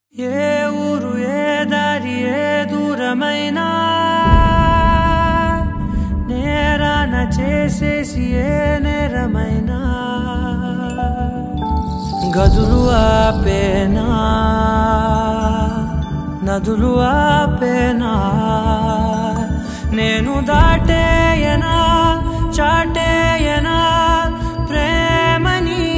ఏ ఊరు ఏ దారి ఏ దూరమైనా నేరాన చేసేసి ఏ నేరమైనా గదులు ఆపేనా నదులు ఆపేనా నేను దాటేయనా చాటేయనా ప్రేమని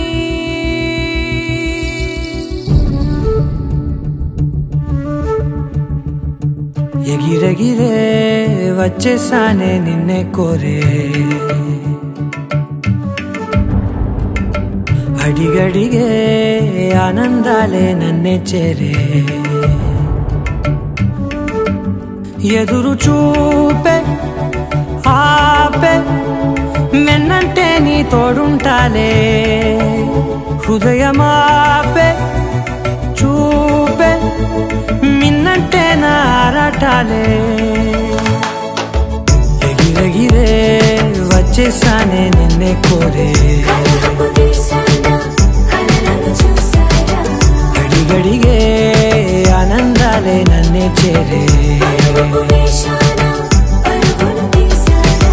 ఎగిరెగిరే వచ్చేసానే నిన్నే కోరే అడిగడిగే ఆనందాలే నన్నే చేరే ఎదురు చూపే ఆపే నిన్నంటే నీ తోడుంటాలే హృదయమాపే చూపే మిన్నంటే నా ఆరాటాలే ఎగిరెగిరే వచ్చేసానే నిన్నే కోరే కలహపు దేశాన కలలను చూసారా అడిగడిగే ఆనందాలే నన్నే చేరే పరుగు వేషాన పరుగులు తీసారా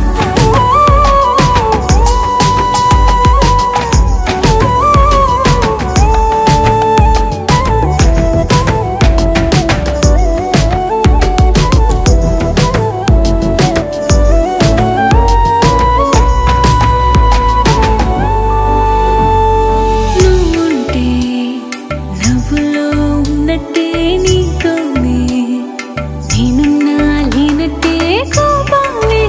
నువ్వుంటే నవ్వులో ఉన్నట్టే నీతోనే నేనున్నా లేనట్టే కోపాలే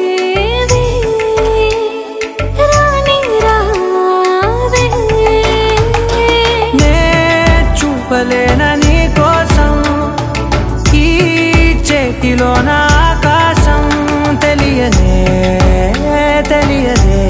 రాని రావే నే చూపలేన నీ కోసం ఈ చేతిలో నా ఆకాశం తెలియనే తెలియదే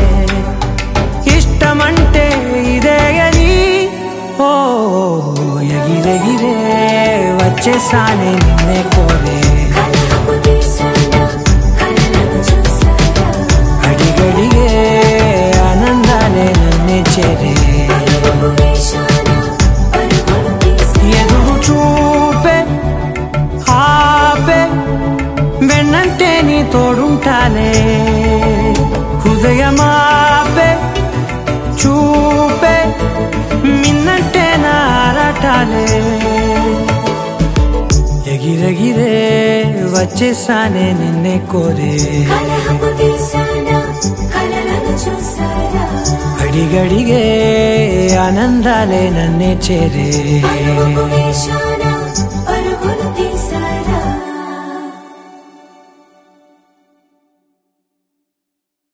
ఇష్టమంటే ఇదే అని ఓ ఎగిరెగిరే వచ్చేసానే నిన్నే కోరే కలహపు దేశాన కలలను చూసారా అడిగడిగే ఆనందాలే నన్నే చేరే పరుగు వేషాన పరుగులు తీసారా ఎదురు చూపే ఆపే వెన్నంటే నీ తోడుంటాలే హృదయమాపే చూపే మిన్నంటే నా ఆరాటాలే ఎగిరెగిరే వచ్చేసానే నిన్నే కోరే కలహపు దేశాన కలలను చూసారా అడిగడిగే ఆనందాలే నన్నే చేరే పరుగు వేషాన